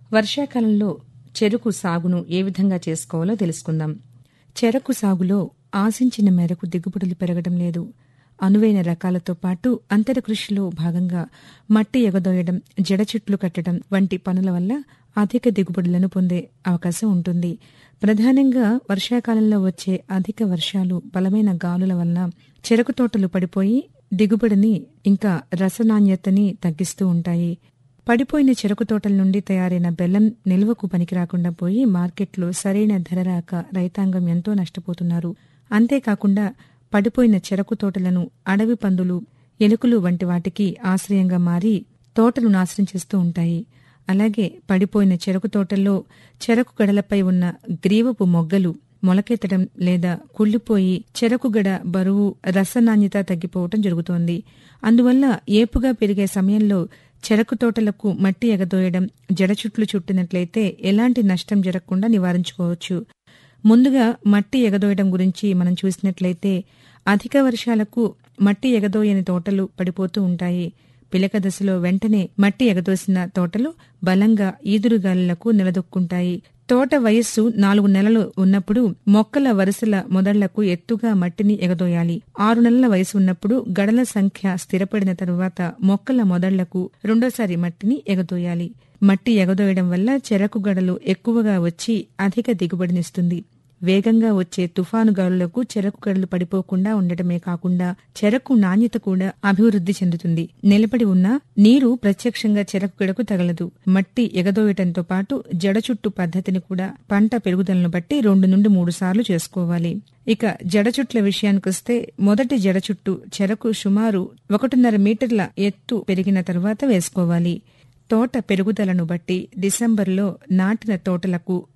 వర్షాకాలంలో చెరుకు సాగును ఏ విధంగా చేసుకోవాలో తెలుసుకుందాం చెరకు సాగులో ఆశించిన మేరకు దిగుబడులు పెరగడం లేదు అనువైన రకాలతో పాటు అంతర కృషిలో భాగంగా మట్టి ఎగదోయడం జడ చెట్లు కట్టడం వంటి పనుల వల్ల అధిక దిగుబడులను పొందే అవకాశం ఉంటుంది ప్రధానంగా వర్షాకాలంలో వచ్చే అధిక వర్షాలు బలమైన గాలుల వల్ల చెరకు తోటలు పడిపోయి దిగుబడిని ఇంకా రసనాణ్యతని తగ్గిస్తూ ఉంటాయి పడిపోయిన చెరకు తోటల నుండి తయారైన బెల్లం నిల్వకు పనికిరాకుండా పోయి మార్కెట్లో సరైన ధర రాక రైతాంగం ఎంతో నష్టపోతున్నారు అంతేకాకుండా పడిపోయిన చెరకు తోటలను అడవి పందులు ఎలుకలు వంటి వాటికి ఆశ్రయంగా మారి తోటలు నాశనం చేస్తూ ఉంటాయి అలాగే పడిపోయిన చెరకు తోటల్లో చెరకు గడలపై ఉన్న గ్రీవపు మొగ్గలు మొలకెత్తడం లేదా కుళ్ళిపోయి చెరకు గడ బరువు రసనాణ్యత తగ్గిపోవటం జరుగుతోంది అందువల్ల ఏపుగా పెరిగే సమయంలో చెరకు తోటలకు మట్టి ఎగదోయడం జడ చుట్లు చుట్టినట్లయితే ఎలాంటి నష్టం జరగకుండా నివారించుకోవచ్చు ముందుగా మట్టి ఎగదోయడం గురించి మనం చూసినట్లయితే అధిక వర్షాలకు మట్టి ఎగదోయని తోటలు పడిపోతూ ఉంటాయి పిలక దశలో వెంటనే మట్టి ఎగదోసిన తోటలు బలంగా ఈదురుగాలులకు నిలదొక్కుంటాయి తోట వయస్సు నాలుగు నెలలు ఉన్నప్పుడు మొక్కల వరుసల మొదళ్లకు ఎత్తుగా మట్టిని ఎగదోయాలి ఆరు నెలల వయసు ఉన్నప్పుడు గడల సంఖ్య స్థిరపడిన తరువాత మొక్కల మొదళ్లకు రెండోసారి మట్టిని ఎగదోయాలి మట్టి ఎగదోయడం వల్ల చెరకు గడలు ఎక్కువగా వచ్చి అధిక దిగుబడినిస్తుంది వేగంగా వచ్చే తుఫాను గాలులకు చెరకు గడలు పడిపోకుండా ఉండటమే కాకుండా చెరకు నాణ్యత కూడా అభివృద్ధి చెందుతుంది నిలబడి ఉన్న నీరు ప్రత్యక్షంగా చెరకు గడకు తగలదు మట్టి ఎగదోయటంతో పాటు జడ చుట్టు పద్ధతిని కూడా పంట పెరుగుదలను బట్టి రెండు నుండి మూడు సార్లు చేసుకోవాలి ఇక జడ చుట్ల విషయానికొస్తే మొదటి జడ చుట్టు చెరకు సుమారు ఒకటిన్నర మీటర్ల ఎత్తు పెరిగిన తరువాత వేసుకోవాలి తోట పెరుగుదలను బట్టి డిసెంబర్లో నాటిన తోటలకు